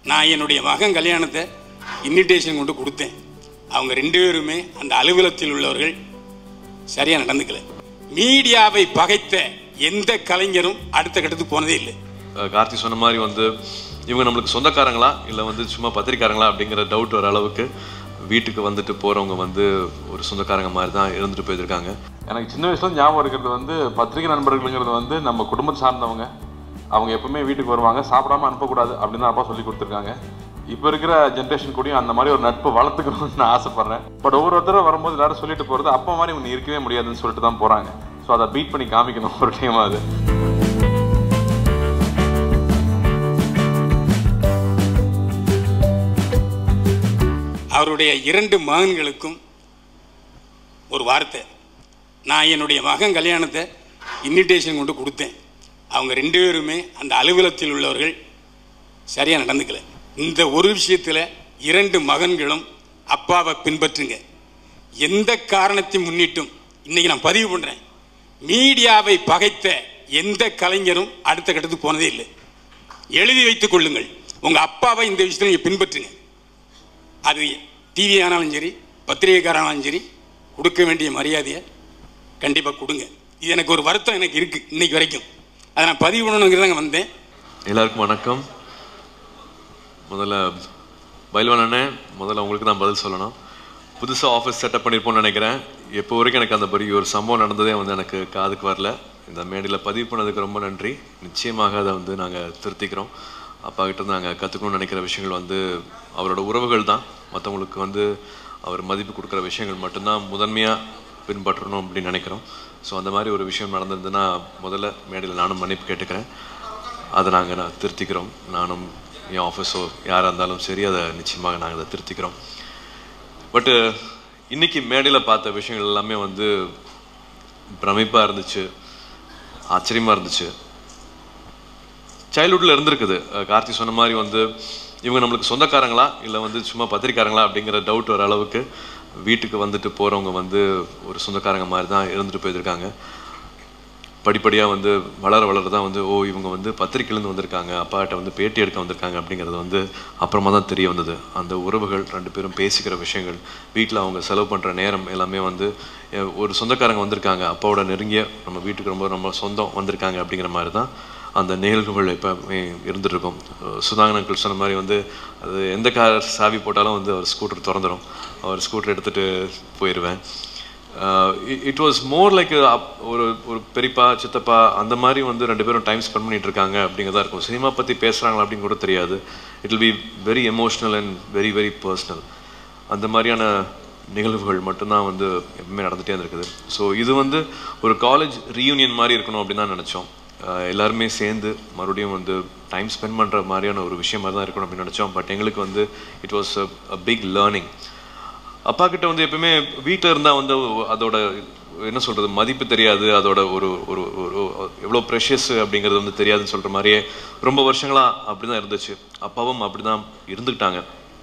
நான் என்னுடைய மகன் கல்யாணத்தை இன்விடேஷன் கொண்டு கொடுத்தேன் அவங்க ரெண்டு பேருமே அந்த அலுவலகத்தில் உள்ளவர்கள் சரியா நடந்துக்கல மீடியாவை பகைத்த எந்த கலைஞரும் அடுத்த கட்டத்துக்கு போனதே இல்லை அஹ் கார்த்தி சொன்ன மாதிரி வந்து இவங்க நம்மளுக்கு சொந்தக்காரங்களா இல்லை வந்து சும்மா பத்திரிக்காரங்களா அப்படிங்கிற டவுட் வர அளவுக்கு வீட்டுக்கு வந்துட்டு போகிறவங்க வந்து ஒரு சொந்தக்காரங்க மாதிரி தான் இருந்துட்டு போயிருக்காங்க எனக்கு சின்ன வயசுல ஞாபகம் இருக்கிறது வந்து பத்திரிகை நண்பர்களுங்கிறது வந்து நம்ம குடும்பத்தை சார்ந்தவங்க அவங்க எப்பவுமே வீட்டுக்கு வருவாங்க சாப்பிடாம அனுப்பக்கூடாது அப்படின்னு தான் அப்பா சொல்லி கொடுத்துருக்காங்க இப்போ இருக்கிற ஜென்ரேஷன் கூடயும் அந்த மாதிரி ஒரு நட்பு வளர்த்துக்கணும்னு நான் ஆசைப்படுறேன் பட் ஒவ்வொரு தடவை வரும்போது எல்லாரும் சொல்லிட்டு போகிறது அப்பா மாதிரி இவங்க இருக்கவே முடியாதுன்னு சொல்லிட்டு தான் போகிறாங்க ஸோ அதை பீட் பண்ணி காமிக்கணும் ஒரு டைம் அது அவருடைய இரண்டு மகன்களுக்கும் ஒரு வார்த்தை நான் என்னுடைய மகன் கல்யாணத்தை இன்விடேஷன் கொண்டு கொடுத்தேன் அவங்க ரெண்டு பேருமே அந்த அலுவலகத்தில் உள்ளவர்கள் சரியாக நடந்துக்கல இந்த ஒரு விஷயத்தில் இரண்டு மகன்களும் அப்பாவை பின்பற்றுங்க எந்த காரணத்தை முன்னிட்டும் இன்னைக்கு நான் பதிவு பண்ணுறேன் மீடியாவை பகைத்த எந்த கலைஞரும் அடுத்த கட்டத்துக்கு போனதே இல்லை எழுதி வைத்துக் கொள்ளுங்கள் உங்கள் அப்பாவை இந்த விஷயத்தில் நீங்கள் பின்பற்றுங்க அது டிவி ஆனாலும் சரி பத்திரிகைக்காரனாலும் சரி கொடுக்க வேண்டிய மரியாதையை கண்டிப்பாக கொடுங்க இது எனக்கு ஒரு வருத்தம் எனக்கு இருக்குது இன்னைக்கு வரைக்கும் அதை நான் பதிவு பண்ணணுங்கிறதாங்க வந்தேன் எல்லாருக்கும் வணக்கம் முதல்ல பைல்வான் அண்ணன் முதல்ல உங்களுக்கு தான் பதில் சொல்லணும் புதுசாக ஆஃபீஸ் செட்டப் பண்ணியிருப்போம்னு நினைக்கிறேன் இப்போ வரைக்கும் எனக்கு அந்த பெரிய ஒரு சம்பவம் நடந்ததே வந்து எனக்கு காதுக்கு வரல இந்த மேடையில் பதிவு பண்ணதுக்கு ரொம்ப நன்றி நிச்சயமாக அதை வந்து நாங்கள் திருத்திக்கிறோம் அப்பா கிட்ட இருந்து நாங்கள் கற்றுக்கணும்னு நினைக்கிற விஷயங்கள் வந்து அவரோட உறவுகள் தான் மற்றவங்களுக்கு வந்து அவர் மதிப்பு கொடுக்குற விஷயங்கள் மட்டும்தான் முதன்மையாக பின்பற்றணும் அப்படின்னு நினைக்கிறோம் ஸோ அந்த மாதிரி ஒரு விஷயம் நடந்திருந்ததுன்னா முதல்ல மேடையில் நானும் மன்னிப்பு கேட்டுக்கிறேன் அதை நாங்கள் நான் திருத்திக்கிறோம் நானும் என் ஆஃபீஸோ யாராக இருந்தாலும் சரி அதை நிச்சயமாக நாங்கள் அதை திருத்திக்கிறோம் பட்டு இன்னைக்கு மேடையில் பார்த்த விஷயங்கள் எல்லாமே வந்து பிரமிப்பாக இருந்துச்சு ஆச்சரியமாக இருந்துச்சு சைல்ட்ஹுட்டில் இருந்திருக்குது அஹ் கார்த்தி சொன்ன மாதிரி வந்து இவங்க நம்மளுக்கு சொந்தக்காரங்களா இல்லை வந்து சும்மா பத்திரிக்காரங்களா அப்படிங்கிற டவுட் வர அளவுக்கு வீட்டுக்கு வந்துட்டு போகிறவங்க வந்து ஒரு சொந்தக்காரங்க மாதிரி தான் இருந்துட்டு போயிருக்காங்க படிப்படியாக வந்து வளர வளர தான் வந்து ஓ இவங்க வந்து பத்திரிக்கையிலேருந்து வந்திருக்காங்க அப்பாட்ட வந்து பேட்டி எடுக்க வந்திருக்காங்க அப்படிங்கிறது வந்து அப்புறமா தான் தெரிய வந்தது அந்த உறவுகள் ரெண்டு பேரும் பேசிக்கிற விஷயங்கள் வீட்டில் அவங்க செலவு பண்ணுற நேரம் எல்லாமே வந்து எ- ஒரு சொந்தக்காரங்க வந்திருக்காங்க அப்பாவோட நெருங்கிய நம்ம வீட்டுக்கு ரொம்ப ரொம்ப சொந்தம் வந்திருக்காங்க அப்படிங்கிற மாதிரி தான் அந்த நிகழ்வுகள் இப்போ இருந்துட்டு இருக்கும் சுதாகர் அங்கிள் சொன்ன மாதிரி வந்து அது எந்த கார் சாவி போட்டாலும் வந்து அவர் ஸ்கூட்டர் திறந்துடும் அவர் ஸ்கூட்டர் எடுத்துகிட்டு போயிடுவேன் இட் வாஸ் மோர் லைக் ஒரு ஒரு பெரியப்பா சித்தப்பா அந்த மாதிரி வந்து ரெண்டு பேரும் டைம் ஸ்பெண்ட் பண்ணிட்டு இருக்காங்க அப்படிங்கிறதா இருக்கும் சினிமா பற்றி பேசுகிறாங்களா அப்படின்னு கூட தெரியாது it will be very emotional and very very personal அந்த மாதிரியான நிகழ்வுகள் மட்டும்தான் வந்து எப்பவுமே நடந்துகிட்டே இருந்திருக்குது ஸோ இது வந்து ஒரு காலேஜ் ரீயூனியன் மாதிரி இருக்கணும் அப்படின்னு தான் நினச்சோம் எல்லாருமே சேர்ந்து மறுபடியும் வந்து டைம் ஸ்பெண்ட் பண்ணுற மாதிரியான ஒரு விஷயமா தான் இருக்கணும் அப்படின்னு நினச்சோம் பட் எங்களுக்கு வந்து it was a big learning அப்பா கிட்ட வந்து எப்பவுமே வீட்டில் இருந்தால் வந்து அதோட என்ன சொல்றது மதிப்பு தெரியாது அதோட ஒரு ஒரு ஒரு எவ்வளோ ப்ரெஷியஸ் அப்படிங்கிறது வந்து தெரியாதுன்னு சொல்ற மாதிரியே ரொம்ப வருஷங்களா அப்படிதான் இருந்துச்சு அப்பாவும் அப்படிதான் இருந்துக்கிட்டாங்க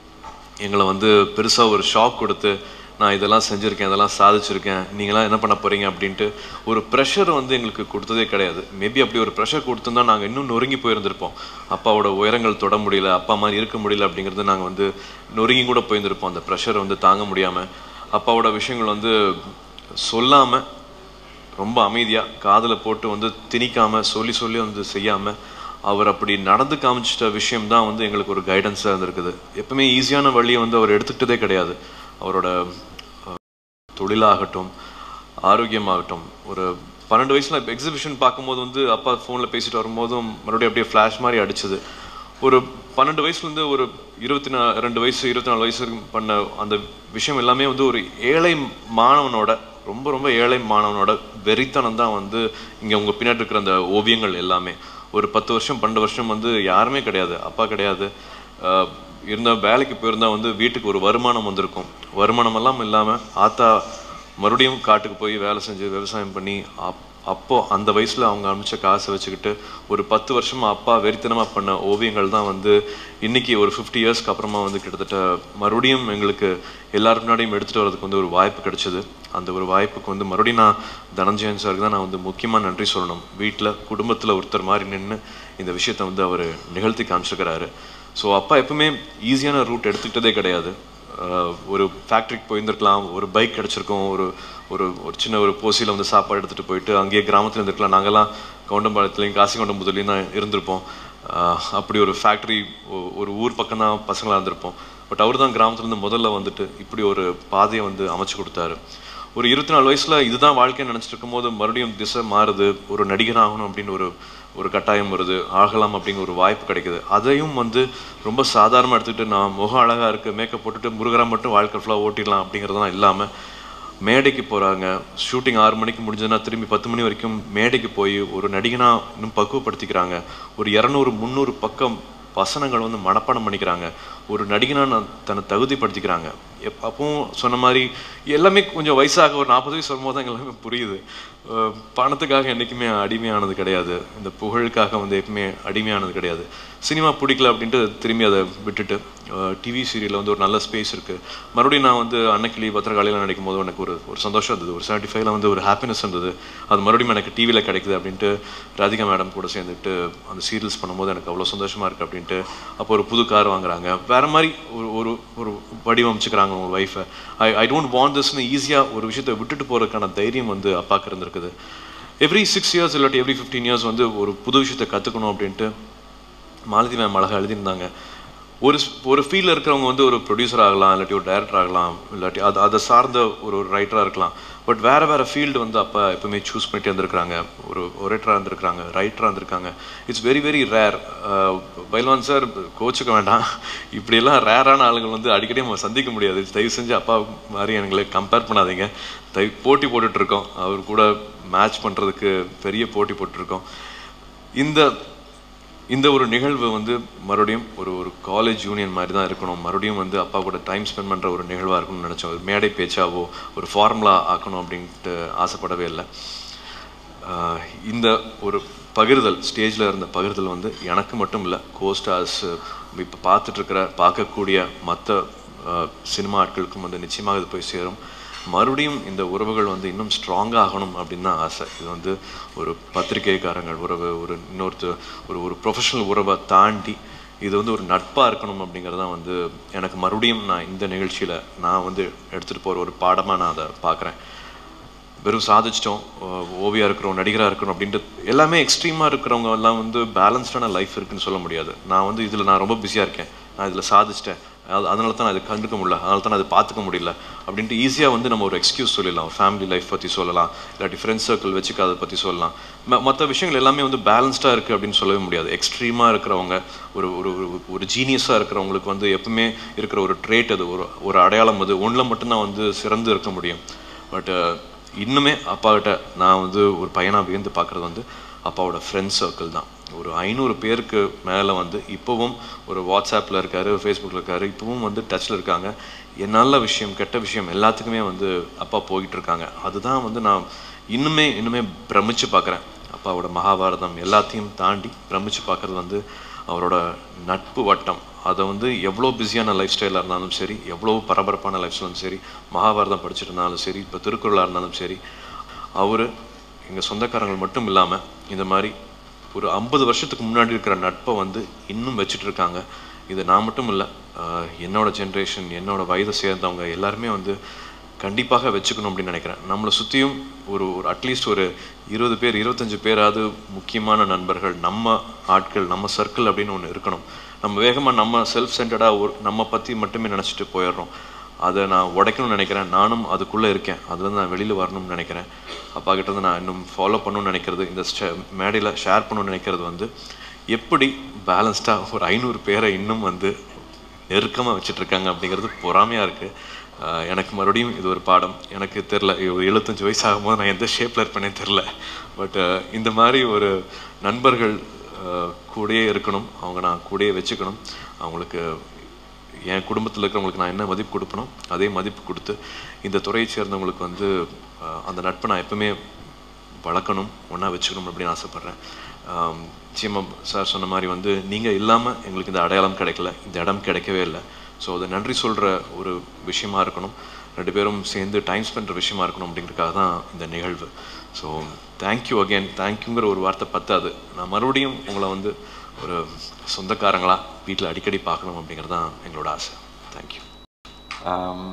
எங்களை வந்து பெருசாக ஒரு ஷாக் கொடுத்து நான் இதெல்லாம் செஞ்சுருக்கேன் இதெல்லாம் சாதிச்சிருக்கேன் நீங்களாம் என்ன பண்ண போறீங்க அப்படின்ட்டு ஒரு ப்ரெஷர் வந்து எங்களுக்கு கொடுத்ததே கிடையாது மேபி அப்படி ஒரு ப்ரெஷர் கொடுத்துருந்தா நாங்கள் இன்னும் நொறுங்கி போயிருந்திருப்போம் அப்பாவோட உயரங்கள் தொட முடியல அப்பா மாதிரி இருக்க முடியல அப்படிங்கிறது நாங்கள் வந்து நொறுங்கி கூட போயிருந்திருப்போம் அந்த ப்ரெஷரை வந்து தாங்க முடியாமல் அப்பாவோட விஷயங்கள் வந்து சொல்லாமல் ரொம்ப அமைதியாக காதில் போட்டு வந்து திணிக்காமல் சொல்லி சொல்லி வந்து செய்யாமல் அவர் அப்படி நடந்து காமிச்சிட்ட விஷயம் தான் வந்து எங்களுக்கு ஒரு கைடன்ஸாக இருந்திருக்குது எப்பவுமே ஈஸியான வழியை வந்து அவர் எடுத்துக்கிட்டதே கிடையாது அவரோட அஹ், தொழிலாகட்டும் ஆரோக்கியமாகட்டும் ஒரு பன்னெண்டு வயசுல எக்ஸிபிஷன் பார்க்கும்போது வந்து அப்பா ஃபோனில் பேசிட்டு வரும்போதும் மறுபடியும் அப்படியே ஃப்ளாஷ் மாதிரி அடிச்சது ஒரு பன்னெண்டு வயசுலேருந்து ஒரு இருபத்தி நா ரெண்டு வயசு இருபத்தி நாலு வயசு வரைக்கும் பண்ண அந்த விஷயம் எல்லாமே வந்து ஒரு ஏழை மாணவனோட ரொம்ப ரொம்ப ஏழை மாணவனோட வெறித்தனம் தான் வந்து இங்கே உங்கள் பின்னாடி இருக்கிற அந்த ஓவியங்கள் எல்லாமே ஒரு பத்து வருஷம் பன்னெண்டு வருஷம் வந்து யாருமே கிடையாது அப்பா கிடையாது ஆஹ் இருந்த வேலைக்கு போயிருந்தா வந்து வீட்டுக்கு ஒரு வருமானம் வந்திருக்கும் வருமானம் எல்லாம் இல்லாமல் ஆத்தா மறுபடியும் காட்டுக்கு போய் வேலை செஞ்சு விவசாயம் பண்ணி அப் அப்போ அந்த வயசுல அவங்க அனுப்பிச்ச காசை வச்சுக்கிட்டு ஒரு பத்து வருஷமா அப்பா வெறித்தனமா பண்ண ஓவியங்கள் தான் வந்து இன்னைக்கு ஒரு ஃபிஃப்டி இயர்ஸ்க்கு அப்புறமா வந்து கிட்டத்தட்ட மறுபடியும் எங்களுக்கு எல்லாரும் முன்னாடியும் எடுத்துட்டு வரதுக்கு வந்து ஒரு வாய்ப்பு கிடைச்சது அந்த ஒரு வாய்ப்புக்கு வந்து மறுபடியும் நான் தனஞ்சயன் சாருக்கு தான் நான் வந்து முக்கியமா நன்றி சொல்லணும் வீட்டில் குடும்பத்துல ஒருத்தர் மாதிரி நின்று இந்த விஷயத்த வந்து அவர் நிகழ்த்தி காமிச்சிருக்கிறாரு ஸோ அப்பா எப்பவுமே ஈஸியான ரூட் எடுத்துக்கிட்டதே கிடையாது ஆஹ் ஒரு ஃபேக்ட்ரிக்கு போயிருந்துருக்கலாம் ஒரு பைக் கிடச்சிருக்கும் ஒரு ஒரு ஒரு சின்ன ஒரு போசியில் வந்து சாப்பாடு எடுத்துகிட்டு போயிட்டு அங்கேயே கிராமத்தில் இருந்திருக்கலாம் நாங்கெல்லாம் கவுண்டம்பாளையத்துலையும் காசிகவுண்டம்புதுலையும் தான் இருந்திருப்போம் ஆஹ் அப்படி ஒரு ஃபேக்ட்ரி ஒரு ஊர் பக்கம் தான் பசங்களாக இருந்திருப்போம் பட் அவர் தான் கிராமத்துலேருந்து முதல்ல வந்துட்டு இப்படி ஒரு பாதையை வந்து அமைச்சு கொடுத்தாரு ஒரு இருபத்தி நாலு வயசுல இதுதான் வாழ்க்கைன்னு நினைச்சிட்டு இருக்கும்போது மறுபடியும் திசை மாறுது ஒரு நடிகர் ஆகணும் அப்படின்னு ஒரு ஒரு கட்டாயம் வருது ஆகலாம் அப்படிங்கிற ஒரு வாய்ப்பு கிடைக்குது அதையும் வந்து ரொம்ப சாதாரணமாக எடுத்துக்கிட்டு நான் முகம் அழகா இருக்கு மேக்கப் போட்டுட்டு முருகரா மட்டும் வாழ்க்கை ஃபுல்லாக ஓட்டிடலாம் அப்படிங்கிறதெல்லாம் இல்லாமல் மேடைக்கு போகிறாங்க ஷூட்டிங் ஆறு மணிக்கு முடிஞ்சதுன்னா திரும்பி பத்து மணி வரைக்கும் மேடைக்கு போய் ஒரு நடிகனா இன்னும் பக்குவப்படுத்திக்கிறாங்க ஒரு இரநூறு முந்நூறு பக்கம் வசனங்கள் வந்து மனப்பாடம் பண்ணிக்கிறாங்க ஒரு நடிகனா நான் தன்னை தகுதிப்படுத்திக்கிறாங்க எப் அப்பவும் சொன்ன மாதிரி எல்லாமே கொஞ்சம் வயசாக ஒரு நாற்பது வயசு வரும்போது தான் எல்லாமே புரியுது அஹ் பணத்துக்காக என்றைக்குமே அடிமையானது கிடையாது இந்த புகழுக்காக வந்து எப்பவுமே அடிமையானது கிடையாது சினிமா பிடிக்கல அப்படின்ட்டு திரும்பி அதை விட்டுட்டு டிவி சீரியலில் வந்து ஒரு நல்ல ஸ்பேஸ் இருக்குது மறுபடியும் நான் வந்து அன்னக்கிளி பத்திரகாளியில் நடிக்கும் போது எனக்கு ஒரு ஒரு சந்தோஷம் இருந்தது ஒரு செவன்ட்டி ஃபைவ்ல வந்து ஒரு ஹாப்பினஸ் இருந்தது அது மறுபடியும் எனக்கு டிவியில் கிடைக்குது அப்படின்ட்டு ராதிகா மேடம் கூட சேர்ந்துட்டு அந்த சீரியல்ஸ் பண்ணும்போது எனக்கு அவ்வளோ சந்தோஷமாக இருக்குது அப்படின்ட்டு அப்போ ஒரு புது கார் வாங்குறாங்க வேற மாதிரி ஒரு ஒரு ஒரு வடிவமைச்சுக்கிறாங்க உங்கள் ஒய்ஃபை ஐ ஐ டோன்ட் வாண்ட் திஸ்னு ஈஸியாக ஒரு விஷயத்தை விட்டுட்டு போகிறதுக்கான தைரியம் வந்து அப்பாவுக்கு இருந்திருக்குது எவ்ரி சிக்ஸ் இயர்ஸ் இல்லாட்டி எவ்ரி ஃபிஃப்டீன் இயர்ஸ் வந்து ஒரு புது விஷயத்தை கற்றுக்கணும் அப்படின்ட்டு மாலதி மேம் அழகாக எழுதியிருந்தாங்க ஒரு ஒரு ஃபீல்டில் இருக்கிறவங்க வந்து ஒரு ப்ரொடியூசர் ஆகலாம் இல்லாட்டி ஒரு டைரக்டர் ஆகலாம் இல்லாட்டி அது அதை சார்ந்த ஒரு ரைட்டராக இருக்கலாம் பட் வேறு வேறு ஃபீல்டு வந்து அப்போ எப்பவுமே சூஸ் பண்ணிட்டு இருந்திருக்கிறாங்க ஒரு ஒரேட்டராக இருந்திருக்காங்க ரைட்டராக இருந்திருக்காங்க இட்ஸ் வெரி வெரி ரேர் பைல்வான் சார் கோச்சுக்க வேண்டாம் இப்படியெல்லாம் ரேரான ஆளுங்கள் வந்து அடிக்கடி நம்ம சந்திக்க முடியாது தயவு செஞ்சு அப்பா மாதிரி எங்களை கம்பேர் பண்ணாதீங்க தயவு போட்டி போட்டுட்ருக்கோம் அவர் கூட மேட்ச் பண்ணுறதுக்கு பெரிய போட்டி போட்டிருக்கோம் இந்த இந்த ஒரு நிகழ்வு வந்து மறுபடியும் ஒரு ஒரு காலேஜ் யூனியன் மாதிரி தான் இருக்கணும் மறுபடியும் வந்து அப்பா கூட டைம் ஸ்பெண்ட் பண்ணுற ஒரு நிகழ்வாக இருக்கணும்னு நினச்சோம் ஒரு மேடை பேச்சாவோ ஒரு ஃபார்முலா ஆக்கணும் அப்படின்ட்டு ஆசைப்படவே இல்லை ஆஹ் இந்த ஒரு பகிர்தல் ஸ்டேஜில் இருந்த பகிர்தல் வந்து எனக்கு மட்டும் இல்லை கோஸ்டார்ஸ் இப்போ பார்த்துட்ருக்கிற பார்க்கக்கூடிய மற்ற சினிமா ஆட்களுக்கும் வந்து நிச்சயமாக இது போய் சேரும் மறுபடியும் இந்த உறவுகள் வந்து இன்னும் ஸ்ட்ராங்காக ஆகணும் அப்படின்னு தான் ஆசை இது வந்து ஒரு பத்திரிகைக்காரங்கள் உறவு ஒரு இன்னொருத்தர் ஒரு ஒரு ப்ரொஃபஷனல் உறவை தாண்டி இது வந்து ஒரு நட்பாக இருக்கணும் அப்படிங்கிறதான் வந்து எனக்கு மறுபடியும் நான் இந்த நிகழ்ச்சியில் நான் வந்து எடுத்துகிட்டு போகிற ஒரு பாடமாக நான் அதை பார்க்குறேன் வெறும் சாதிச்சிட்டோம் ஓ- ஓவியா இருக்கிறோம் நடிகராக இருக்கிறோம் அப்படின்ட்டு எல்லாமே எக்ஸ்ட்ரீமாக இருக்கிறவங்க எல்லாம் வந்து பேலன்ஸ்டான லைஃப் இருக்குன்னு சொல்ல முடியாது நான் வந்து இதில் நான் ரொம்ப பிஸியாக இருக்கேன் நான் இதில் சாதிச்சிட்டேன் அது அதனால தான் நான் இதை கண்டுக்க முடியல அதனால தான் நான் அதை பார்த்துக்க முடியல அப்படின்ட்டு ஈஸியாக வந்து நம்ம ஒரு எக்ஸ்கியூஸ் சொல்லலாம் ஒரு ஃபேமிலி லைஃப் பற்றி சொல்லலாம் இல்லாட்டி ஃப்ரெண்ட்ஸ் சர்க்கிள் வச்சுக்க அதை பற்றி சொல்லலாம் மற்ற விஷயங்கள் எல்லாமே வந்து பேலன்ஸ்டாக இருக்குது அப்படின்னு சொல்லவே முடியாது எக்ஸ்ட்ரீமாக இருக்கிறவங்க ஒரு ஒரு ஒரு- ஒரு ஜீனியஸாக இருக்கிறவங்களுக்கு வந்து எப்பவுமே இருக்கிற ஒரு ட்ரேட் அது ஒரு ஒரு அடையாளம் அது ஒன்றில் மட்டும்தான் வந்து சிறந்து இருக்க முடியும் பட் இன்னுமே அப்பாக்கிட்ட நான் வந்து ஒரு பையனாக வியந்து பார்க்குறது வந்து அப்பாவோட ஃப்ரெண்ட்ஸ் சர்க்கிள் தான் ஒரு ஐநூறு பேருக்கு மேலே வந்து இப்போவும் ஒரு வாட்ஸ்அப்பில் இருக்காரு ஃபேஸ்புக்கில் இருக்காரு இப்போவும் வந்து டச்சில் இருக்காங்க என் நல்ல விஷயம் கெட்ட விஷயம் எல்லாத்துக்குமே வந்து அப்பா போயிட்டு இருக்காங்க அதுதான் வந்து நான் இன்னுமே இன்னுமே பிரமிச்சு பார்க்குறேன் அப்பாவோட மகாபாரதம் எல்லாத்தையும் தாண்டி பிரமிச்சு பார்க்குறது வந்து அவரோட நட்பு வட்டம் அதை வந்து எவ்வளோ பிஸியான லைஃப் ஸ்டைலாக இருந்தாலும் சரி எவ்வளோ பரபரப்பான லைஃப் ஸ்டைலும் சரி மகாபாரதம் படிச்சுட்டு இருந்தாலும் சரி இப்போ திருக்குறளாக இருந்தாலும் சரி அவர் எங்கள் சொந்தக்காரங்கள் மட்டும் இல்லாமல் இந்த மாதிரி ஒரு ஐம்பது வருஷத்துக்கு முன்னாடி இருக்கிற நட்பை வந்து இன்னும் வச்சுட்டு இருக்காங்க இது நான் மட்டும் இல்லை என்னோட ஜென்ரேஷன் என்னோட வயதை சேர்ந்தவங்க எல்லாருமே வந்து கண்டிப்பாக வச்சுக்கணும் அப்படின்னு நினைக்கிறேன் நம்மளை சுற்றியும் ஒரு ஒரு அட்லீஸ்ட் ஒரு இருபது பேர் இருபத்தஞ்சு பேராவது முக்கியமான நண்பர்கள் நம்ம ஆட்கள் நம்ம சர்க்கிள் அப்படின்னு ஒன்று இருக்கணும் நம்ம வேகமாக நம்ம செல்ஃப் சென்டர்டாக ஒரு நம்ம பற்றி மட்டுமே நினச்சிட்டு போயிடுறோம் அதை நான் உடைக்கணும்னு நினைக்கிறேன் நானும் அதுக்குள்ளே இருக்கேன் அதுலேருந்து நான் வெளியில் வரணும்னு நினைக்கிறேன் அப்பா கிட்ட இருந்து நான் இன்னும் ஃபாலோ பண்ணணும்னு நினைக்கிறது இந்த மேடையில் ஷேர் பண்ணணும்னு நினைக்கிறது வந்து எப்படி பேலன்ஸ்டாக ஒரு ஐநூறு பேரை இன்னும் வந்து நெருக்கமாக வச்சுட்டு இருக்காங்க அப்படிங்கிறது பொறாமையாக இருக்குது எனக்கு மறுபடியும் இது ஒரு பாடம் எனக்கு தெரில ஒரு எழுபத்தஞ்சு வயசு ஆகும்போது நான் எந்த ஷேப்பில் இருப்பேனே தெரில பட் இந்த மாதிரி ஒரு நண்பர்கள் அஹ், கூடயே இருக்கணும் அவங்க நான் கூடயே வச்சுக்கணும் அவங்களுக்கு என் குடும்பத்தில் இருக்கிறவங்களுக்கு நான் என்ன மதிப்பு கொடுப்பனோ அதே மதிப்பு கொடுத்து இந்த துறையை சேர்ந்தவங்களுக்கு வந்து அஹ், அந்த நட்பை நான் எப்பவுமே வளர்க்கணும் ஒன்றா வச்சுக்கணும் அப்படின்னு ஆசைப்பட்றேன் நிச்சயமாக சார் சொன்ன மாதிரி வந்து நீங்கள் இல்லாமல் எங்களுக்கு இந்த அடையாளம் கிடைக்கல இந்த இடம் கிடைக்கவே இல்லை ஸோ அதை நன்றி சொல்கிற ஒரு விஷயமா இருக்கணும் ரெண்டு பேரும் சேர்ந்து டைம் ஸ்பெண்ட்ற விஷயமா இருக்கணும் அப்படிங்கிறதுக்காக தான் இந்த நிகழ்வு ஸோ தேங்க்யூ அகேன் தேங்க்யூங்கிற ஒரு வார்த்தை பத்தாது நான் மறுபடியும் உங்களை வந்து ஒரு சொந்தக்காரங்களா வீட்டில் அடிக்கடி பார்க்கணும் அப்படிங்கிறது தான் எங்களோட ஆசை தேங்க்யூ ஆம்,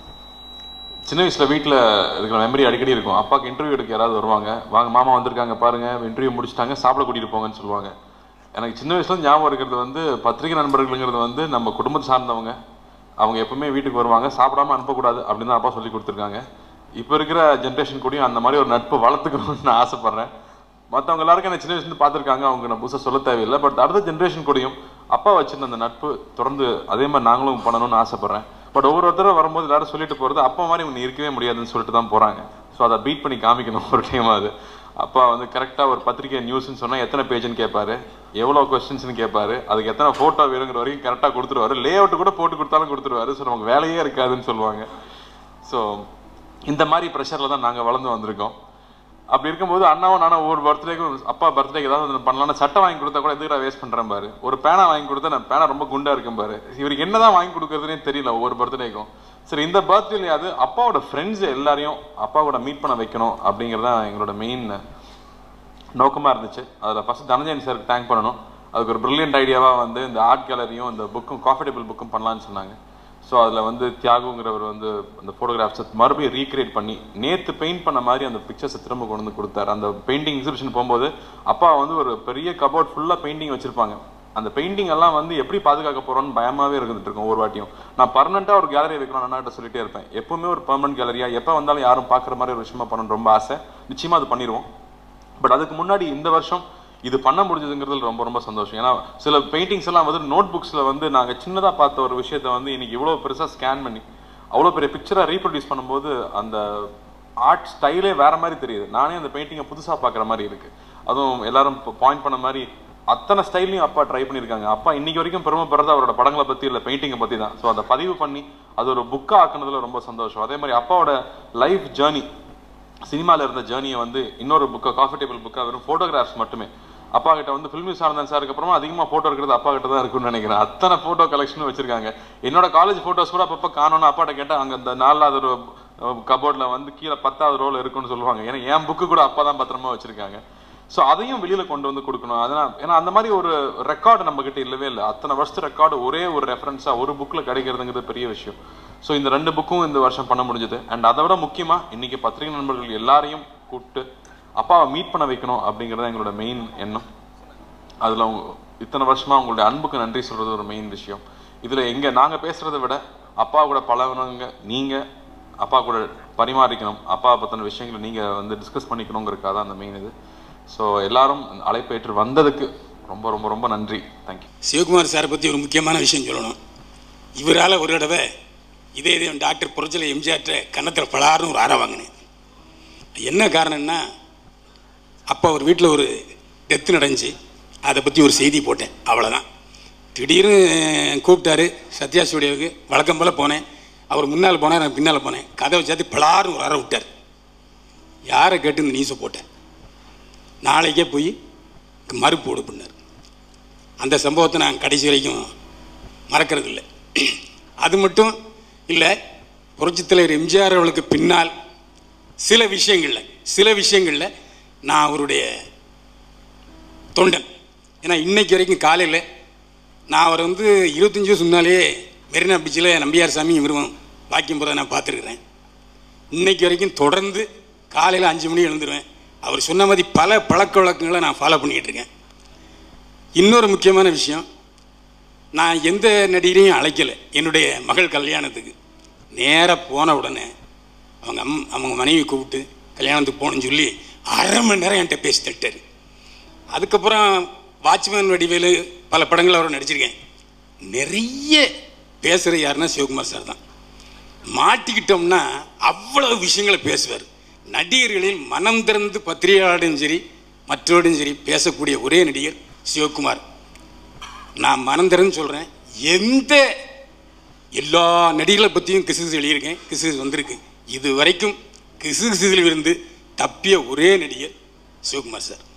சின்ன வயசில் வீட்டில் இருக்கிற மெமரி அடிக்கடி இருக்கும் அப்பாவுக்கு இன்டர்வியூ எடுக்க யாராவது வருவாங்க வாங்க மாமா வந்திருக்காங்க பாருங்க இன்டர்வியூ முடிச்சிட்டாங்க சாப்பிட கூட்டிகிட்டு போங்கன்னு சொல்லுவாங்க எனக்கு சின்ன வயசுல ஞாபகம் இருக்கிறது வந்து பத்திரிகை நண்பர்களுங்கிறது வந்து நம்ம குடும்பத்தை சார்ந்தவங்க அவங்க எப்பவுமே வீட்டுக்கு வருவாங்க சாப்பிடாம அனுப்பக்கூடாது அப்படின்னு தான் அப்பா சொல்லி கொடுத்துருக்காங்க இப்போ இருக்கிற ஜென்ரேஷன் கூடயும் அந்த மாதிரி ஒரு நட்பு வளர்த்துக்கணும்னு நான் ஆசைப்பட்றேன் மற்றவங்க எல்லாருக்கும் என்ன சின்ன வயசுலேருந்து பார்த்துருக்காங்க அவங்க நான் புதுசாக சொல்ல தேவையில்லை பட் அடுத்த ஜென்ரேஷன் கூடயும் அப்பா வச்சிருந்த அந்த நட்பு தொடர்ந்து அதே மாதிரி நாங்களும் பண்ணணும்னு ஆசைப்பட்றேன் பட் ஒவ்வொருத்தரும் வரும்போது எல்லாரும் சொல்லிட்டு போகிறது அப்பா மாதிரி இவங்க இருக்கவே முடியாதுன்னு சொல்லிட்டு தான் போகிறாங்க ஸோ அதை பீட் பண்ணி காமிக்கணும் ஒரு டைம் அது அப்பா வந்து கரெக்டாக ஒரு பத்திரிகை நியூஸ்னு சொன்னால் எத்தனை பேஜ்னு கேட்பாரு எவ்வளோ கொஸ்டின்ஸ்னு கேட்பாரு அதுக்கு எத்தனை ஃபோட்டோ வேணுங்கிற வரைக்கும் கரெக்டாக கொடுத்துருவாரு லே அவுட் கூட போட்டு கொடுத்தாலும் கொடுத்துருவாரு ஸோ நமக்கு வேலையே இருக்காதுன்னு சொல்லுவாங்க ஸோ இந்த மாதிரி ப்ரெஷரில் தான் நாங்கள் வளர்ந்து வந்திருக்கோம் அப்படி இருக்கும்போது அண்ணாவும் நானும் ஒவ்வொரு பர்த்டேக்கும் அப்பா பர்த்டேக்கு ஏதாவது ஒன்று பண்ணலாம்னு சட்டை வாங்கி கொடுத்தா கூட எதுக்குடா வேஸ்ட் பண்ணுறேன் பாரு ஒரு பேனா வாங்கி கொடுத்தா நான் பேனா ரொம்ப குண்டா இருக்கும் பாரு இவருக்கு என்னதான் வாங்கி கொடுக்கறதுனே தெரியல ஒவ்வொரு பர்த்டேக்கும் சரி இந்த பர்த்டேலையாவது அப்பாவோட ஃப்ரெண்ட்ஸ் எல்லாரையும் அப்பாவோட மீட் பண்ண வைக்கணும் அப்படிங்கிறது தான் எங்களோட மெயின் நோக்கமாக இருந்துச்சு அதில் ஃபஸ்ட் தனஞ்சயன் சாருக்கு தேங்க் பண்ணணும் அதுக்கு ஒரு பிரில்லியன்ட் ஐடியாவாக வந்து இந்த ஆர்ட் கேலரியும் இந்த புக்கும் காஃபி டேபிள் புக்கும் பண்ணலான்னு சொன்னாங்க ஸோ அதில் வந்து தியாகுங்கிறவர் வந்து அந்த ஃபோட்டோகிராஃப்ஸை மறுபடியும் ரீக்ரியேட் பண்ணி நேற்று பெயிண்ட் பண்ண மாதிரி அந்த பிக்சர்ஸை திரும்ப கொண்டு வந்து கொடுத்தாரு அந்த பெயிண்டிங் எக்ஸிபிஷன் போகும்போது அப்பா வந்து ஒரு பெரிய கபோர்ட் ஃபுல்லாக பெயிண்டிங் வச்சிருப்பாங்க அந்த பெயிண்டிங் எல்லாம் வந்து எப்படி பாதுகாக்க போறோம்னு பயமாவே இருந்துட்டு இருக்கும் ஒவ்வொரு வாட்டியும் நான் பர்மனெண்டா ஒரு கேலரி வைக்கணும் அண்ணாட்ட சொல்லிட்டே இருப்பேன் எப்பவுமே ஒரு பெர்மனன்ட் கேலரியா எப்போ வந்தாலும் யாரும் பார்க்குற மாதிரி ஒரு விஷயமா பண்ணணும்னு ரொம்ப ஆசை நிச்சயமா அது பண்ணிடுவோம் பட் அதுக்கு முன்னாடி இந்த வருஷம் இது பண்ண முடிஞ்சதுங்கிறதுல ரொம்ப ரொம்ப சந்தோஷம் ஏன்னா சில பெயிண்டிங்ஸ் எல்லாம் வந்து நோட் புக்ஸில் வந்து நாங்கள் சின்னதாக பார்த்த ஒரு விஷயத்த வந்து இன்னைக்கு இவ்வளோ பெருசாக ஸ்கேன் பண்ணி அவ்வளோ பெரிய பிக்சராக ரீப்ரொடியூஸ் பண்ணும்போது அந்த ஆர்ட் ஸ்டைலே வேற மாதிரி தெரியுது நானே அந்த பெயிண்டிங்கை புதுசாக பார்க்குற மாதிரி இருக்கு அதுவும் எல்லாரும் பாயிண்ட் பண்ண மாதிரி அத்தனை ஸ்டைல்லையும் அப்பா ட்ரை பண்ணியிருக்காங்க அப்பா இன்னைக்கு வரைக்கும் பெருமைப்படுறது அவரோட படங்களை பற்றி இல்லை பெயிண்டிங்கை பற்றி தான் ஸோ அதை பதிவு பண்ணி அது ஒரு புக்காக ஆக்குனதுல ரொம்ப சந்தோஷம் அதே மாதிரி அப்பாவோட லைஃப் ஜேர்னி சினிமாவில் இருந்த ஜேர்னியை வந்து இன்னொரு புக்கை காஃபி டேபிள் புக்காக வெறும் ஃபோட்டோகிராஃப்ஸ் மட்டுமே அப்பா கிட்ட வந்து ஃபில்மி சார்ந்தன் சாருக்கு அப்புறமா அதிகமாக ஃபோட்டோ இருக்கிறது அப்பா கிட்ட தான் இருக்கும்னு நினைக்கிறேன் அத்தனை ஃபோட்டோ கலெக்ஷனும் வச்சிருக்காங்க என்னோட காலேஜ் ஃபோட்டோஸ் கூட அப்பப்போ காணோன்னு அப்பாட்ட கேட்டால் அங்கே அந்த நாலாவது ஒரு கபோர்டில் வந்து கீழே பத்தாவது ரோல் இருக்குன்னு சொல்லுவாங்க ஏன்னா என் புக்கு கூட அப்பா தான் பத்திரமா வச்சிருக்காங்க ஸோ அதையும் வெளியில கொண்டு வந்து கொடுக்கணும் அதனால் ஏன்னா அந்த மாதிரி ஒரு ரெக்கார்டு நம்ம கிட்ட இல்லவே இல்லை அத்தனை வருஷத்து ரெக்கார்டு ஒரே ஒரு ரெஃபரன்ஸா ஒரு புக்ல கிடைக்கிறதுங்கிறது பெரிய விஷயம் ஸோ இந்த ரெண்டு புக்கும் இந்த வருஷம் பண்ண முடிஞ்சது அண்ட் அதை விட முக்கியமா இன்னைக்கு பத்திரிகை நண்பர்கள் எல்லாரையும் கூப்பிட்டு அப்பாவை மீட் பண்ண வைக்கணும் அப்படிங்கிறது எங்களோட மெயின் எண்ணம் அதுல அவங்க இத்தனை வருஷமா உங்களுடைய அன்புக்கு நன்றி சொல்றது ஒரு மெயின் விஷயம் இதுல எங்க நாங்க பேசுறதை விட அப்பா கூட பழகுனவங்க நீங்க அப்பா கூட பரிமாறிக்கணும் அப்பா பத்தின விஷயங்களை நீங்க வந்து டிஸ்கஸ் பண்ணிக்கணுங்கிறதுக்காக தான் அந்த மெயின் இது ஸோ எல்லாரும் அழைப்பேற்று வந்ததுக்கு ரொம்ப ரொம்ப ரொம்ப நன்றி தேங்க்யூ சிவகுமார் சாரை பற்றி ஒரு முக்கியமான விஷயம் சொல்லணும் இவரால் ஒரு தடவை இதே இதே டாக்டர் புரட்சில எம்ஜிஆர்ட்ட கன்னத்தில் பலாருன்னு ஒரு ஆரை வாங்கினேன் என்ன காரணம்னா அப்போ ஒரு வீட்டில் ஒரு டெத்து நடந்துச்சு அதை பற்றி ஒரு செய்தி போட்டேன் அவ்வளோதான் திடீர்னு கூப்பிட்டாரு சத்யா ஸ்டுடியோவுக்கு வழக்கம் போல் போனேன் அவர் முன்னால் போனார் நான் பின்னால் போனேன் கதவை சேர்த்து பலாருன்னு ஒரு அறை விட்டார் யாரை கேட்டு இந்த நியூஸை போட்டேன் நாளைக்கே போய் மறுப்பு போடு பண்ணார் அந்த சம்பவத்தை நான் கடைசி வரைக்கும் மறக்கிறது இல்லை அது மட்டும் இல்லை புரட்சித் தலைவர் எம்ஜிஆர் அவர்களுக்கு பின்னால் சில விஷயங்களில் சில விஷயங்களில் நான் அவருடைய தொண்டன் ஏன்னா இன்னைக்கு வரைக்கும் காலையில் நான் அவர் வந்து இருபத்தஞ்சி வருஷம் முன்னாலேயே மெரினா பீச்சில் நம்பியார் சாமி இவரும் வாக்கியம் போகிறத நான் பார்த்துருக்குறேன் இன்னைக்கு வரைக்கும் தொடர்ந்து காலையில் அஞ்சு மணி எழுந்துருவேன் அவர் சொன்ன மாதிரி பல பழக்க வழக்கங்களை நான் ஃபாலோ பண்ணிகிட்டு இருக்கேன் இன்னொரு முக்கியமான விஷயம் நான் எந்த நடிகரையும் அழைக்கலை என்னுடைய மகள் கல்யாணத்துக்கு நேராக போன உடனே அவங்க அம் அவங்க மனைவி கூப்பிட்டு கல்யாணத்துக்கு போகணும்னு சொல்லி அரை மணி நேரம் என்கிட்ட பேசி தட்டார் அதுக்கப்புறம் வாட்ச்மேன் வடிவேலு பல படங்கள் அவரை நடிச்சிருக்கேன் நிறைய பேசுகிற யாருன்னா சிவகுமார் சார் தான் மாட்டிக்கிட்டோம்னா அவ்வளவு விஷயங்களை பேசுவார் நடிகர்களில் மனம் திறந்து பத்திரிகையாளரும் சரி மற்றவரும் சரி பேசக்கூடிய ஒரே நடிகர் சிவகுமார் நான் மனம் திறந்து சொல்கிறேன் எந்த எல்லா நடிகர்களை பற்றியும் கிசுகிசு எழுதியிருக்கேன் கிசுகிசு வந்திருக்கு இது வரைக்கும் கிசுகிசுவில் இருந்து தப்பிய ஒரே நடிகர் சிவகுமார் சார்